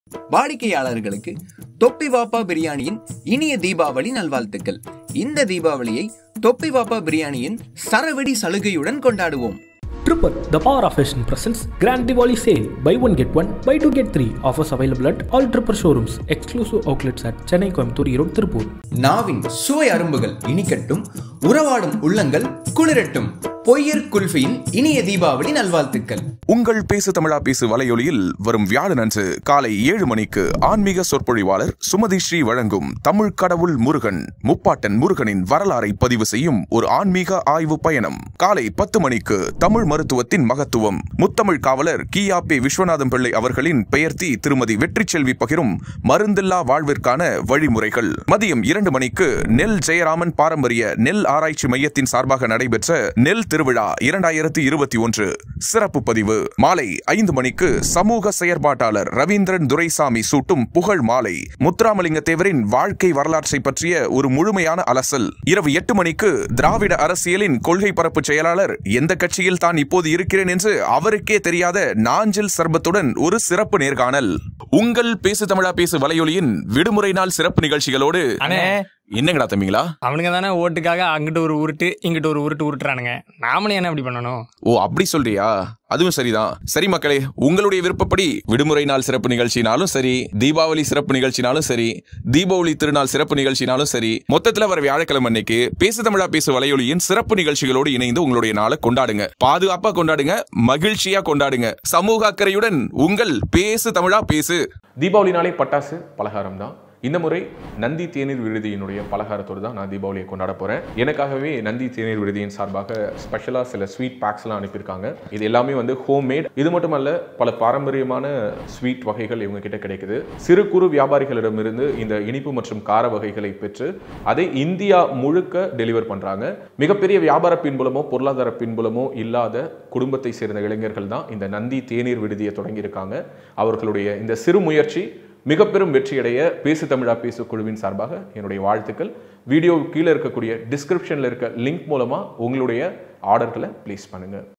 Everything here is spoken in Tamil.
வாடிக்கையாளர்களுக்கு தொப்பி வாப்பா பிரியாணியின் இனிய தீபாவளி நல்வாழ்த்துக்கள் இந்த தீபாவளியை தொப்பி வாப்பா பிரியாணியின் சரவெடி சலுகையுடன் கொண்டாடுவோம் Tripper, the power of fashion presents Grand Diwali sale. Buy one get one, buy two get three. Offers available at all Tripper showrooms. Exclusive outlets at Chennai, Coimbatore, Erode, Tirupur. நாவின் சுவை அரும்புகள் இனிக்கட்டும் உறவாடும் உள்ளங்கள் குளிரட்டும் பொய்யர் குல்ஃபியின் இனிய தீபாவளி நல்வாழ்த்துக்கள் உங்கள் பேசு தமிழா பேசு வலையொலியில் வரும் வியாழனன்று காலை ஏழு மணிக்கு ஆன்மீக சொற்பொழிவாளர் சுமதி ஸ்ரீ வழங்கும் தமிழ் கடவுள் முருகன் முப்பாட்டன் முருகனின் வரலாறை பதிவு செய்யும் ஒரு ஆன்மீக ஆய்வு பயணம் காலை பத்து மணிக்கு தமிழ் மருத்துவத்தின் மகத்துவம் முத்தமிழ் காவலர் கியாபே விஸ்வநாதம் பிள்ளை அவர்களின் பெயர்த்தி திருமதி வெற்றி செல்வி பகிரும் மருந்தில்லா வாழ்விற்கான வழிமுறைகள் மதியம் இரண்டு மணிக்கு நெல் ஜெயராமன் பாரம்பரிய நெல் ஆராய்ச்சி மையத்தின் சார்பாக நடைபெற்ற நெல் திருவிழா இரண்டாயிரத்தி இருபத்தி ஒன்று சிறப்பு பதிவு மாலை ஐந்து மணிக்கு சமூக செயற்பாட்டாளர் ரவீந்திரன் துரைசாமி சூட்டும் புகழ் மாலை முத்துராமலிங்க தேவரின் வாழ்க்கை வரலாற்றை பற்றிய ஒரு முழுமையான அலசல் இரவு எட்டு மணிக்கு திராவிட அரசியலின் கொள்கை பரப்பு செயலாளர் எந்த கட்சியில் தான் இப்போது இருக்கிறேன் என்று அவருக்கே தெரியாத நாஞ்சில் சர்பத்துடன் ஒரு சிறப்பு நேர்காணல் உங்கள் பேசு தமிழா பேசு வலையொலியின் விடுமுறை நாள் சிறப்பு நிகழ்ச்சிகளோடு அண்ணே என்னங்கடா தம்பிங்களா அவனுங்க தானே ஓட்டுக்காக அங்கிட்டு ஒரு உருட்டு இங்கிட்டு ஒரு உருட்டு உருட்டுறானுங்க நாமளும் என்ன இப்படி பண்ணணும் ஓ அப்படி சொல்றியா அதுவும் சரிதான் சரி மக்களே உங்களுடைய விருப்பப்படி விடுமுறை நாள் சிறப்பு நிகழ்ச்சினாலும் சரி தீபாவளி சிறப்பு நிகழ்ச்சினாலும் சரி தீபாவளி திருநாள் சிறப்பு நிகழ்ச்சினாலும் சரி மொத்தத்துல வர வியாழக்கிழமை அன்னைக்கு பேசு தமிழா பேசு வலையொலியின் சிறப்பு நிகழ்ச்சிகளோடு இணைந்து உங்களுடைய நாளை கொண்டாடுங்க பாதுகாப்பா கொண்டாடுங்க மகிழ்ச்சியா கொண்டாடுங்க சமூக அக்கறையுடன் உங்கள் பேசு தமிழா பேசு தீபாவளினாலே பட்டாசு பலகாரம் தான் இந்த முறை நந்தி தேநீர் விடுதியினுடைய பலகாரத்தோடு தான் நான் தீபாவளியை கொண்டாட போகிறேன் எனக்காகவே நந்தி தேநீர் விடுதியின் சார்பாக ஸ்பெஷலாக சில ஸ்வீட் பேக்ஸ்லாம் அனுப்பியிருக்காங்க இது எல்லாமே வந்து ஹோம் மேட் இது மட்டுமல்ல பல பாரம்பரியமான ஸ்வீட் வகைகள் இவங்க கிட்ட கிடைக்குது சிறு குறு வியாபாரிகளிடமிருந்து இந்த இனிப்பு மற்றும் கார வகைகளை பெற்று அதை இந்தியா முழுக்க டெலிவர் பண்ணுறாங்க மிகப்பெரிய வியாபார பின்புலமோ பொருளாதார பின்புலமோ இல்லாத குடும்பத்தை சேர்ந்த இளைஞர்கள் தான் இந்த நந்தி தேநீர் விடுதியை தொடங்கியிருக்காங்க அவர்களுடைய இந்த சிறு முயற்சி மிக பெரும் வெற்றியடைய பேசு தமிழா பேசு குழுவின் சார்பாக என்னுடைய வாழ்த்துக்கள் வீடியோ கீழே இருக்கக்கூடிய டிஸ்கிரிப்ஷனில் இருக்க லிங்க் மூலமாக உங்களுடைய ஆர்டர்களை ப்ளேஸ் பண்ணுங்கள்